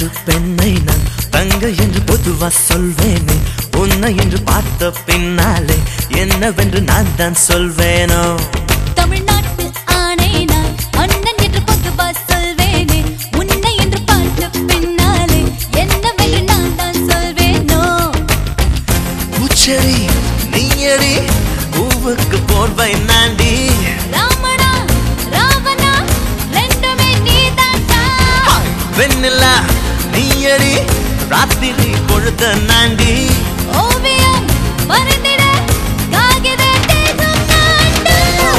தமிழ்நாட்டு பெண்ணை நான் தங்க என்று பொதுவா சொல்வேனே உன்னை என்று பார்த்த பின்னாலே என்னவென்று நான் தான் சொல்வேனோ தமிழ்நாட்டு ஆணை நான் அண்ணன் என்று பொதுவா சொல்வேனே உன்னை என்று பார்த்த பின்னாலே என்னவென்று நான் தான் சொல்வேனோ பூச்செடி நீயடி பூவுக்கு போர்வை நாண்டி ராமனா ராவணா ரெண்டுமே நீதான்டா வெண்ணிலா நீயடி ராத்திரி பொழுத நாண்டி ஓவியம் வரைந்திட காகித தேசம் நான்டா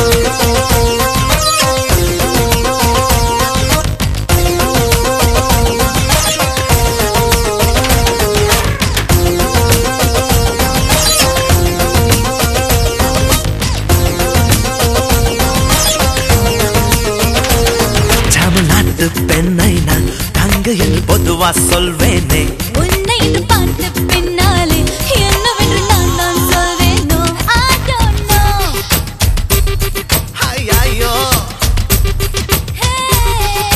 தமிழ்நாட்டு பெண்ணை நான் தங்க என்று பொதுவா சொல்வேனே உன்னை என்று பார்த்த பின்னாலே என்னவென்று நான் தான் சொல்வேனோ I don't know ஐயோ Hey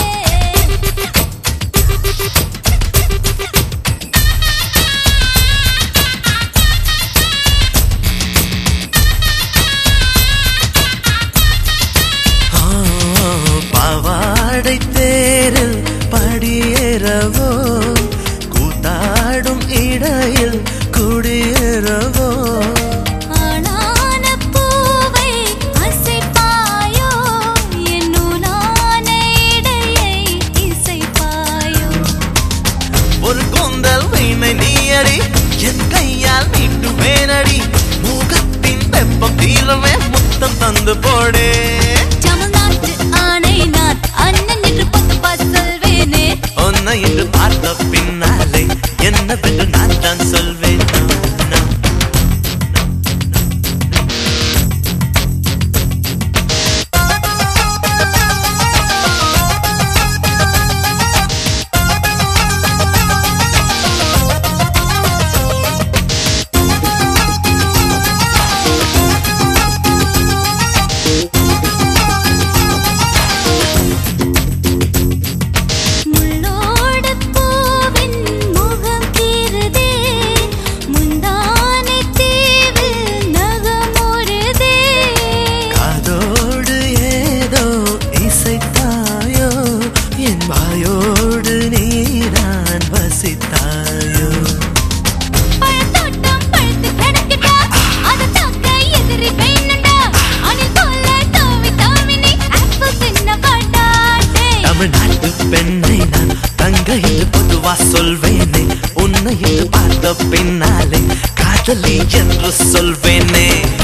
ஆ, பாவாடை தேரில் படியேறவோ கூத்தாடும் இடையில் குடியேறவோ ஆனான பூவை அசைப்பாயோ என் நூலான இடையை இசைப்பாயோ ஒரு கூந்தல் வீணை நீயடி என் கையால் மீட்டு வேனடி முகத்தின் வெப்பம் தீரவே முத்தம் தந்து போடே தமிழ்நாட்டு ஆணை நான் அண்ணன் என்று பொதுப்பா சொல்வேனே உன்னை என்று பார்த்த பின்னாலே என்னவென்று நான் தான் சொல்வேன் நான், நான். முள்ளோடு பூவின் முகம் கீறுதே முந்தானை தீவில் நகமுறுதே காதோடு ஏதோ இசைத்தாயோ என் வாயோடு நீதான் வசித்தாயோ பழத்தோட்டம் பழுத்து கிடக்குடா அது தாக்க எதிரி வேணுண்டா அணில் போல தாவி தாவி நீ ஆப்பிள் தின்ன பட்டாட்டே தமிழ்நாட்டு பெண்ணை நான் தங்க என்று பொதுவா சொல்வேனே உன்னை என்று பார்த்த பின்னாலே காதலி என்று சொல்வேனே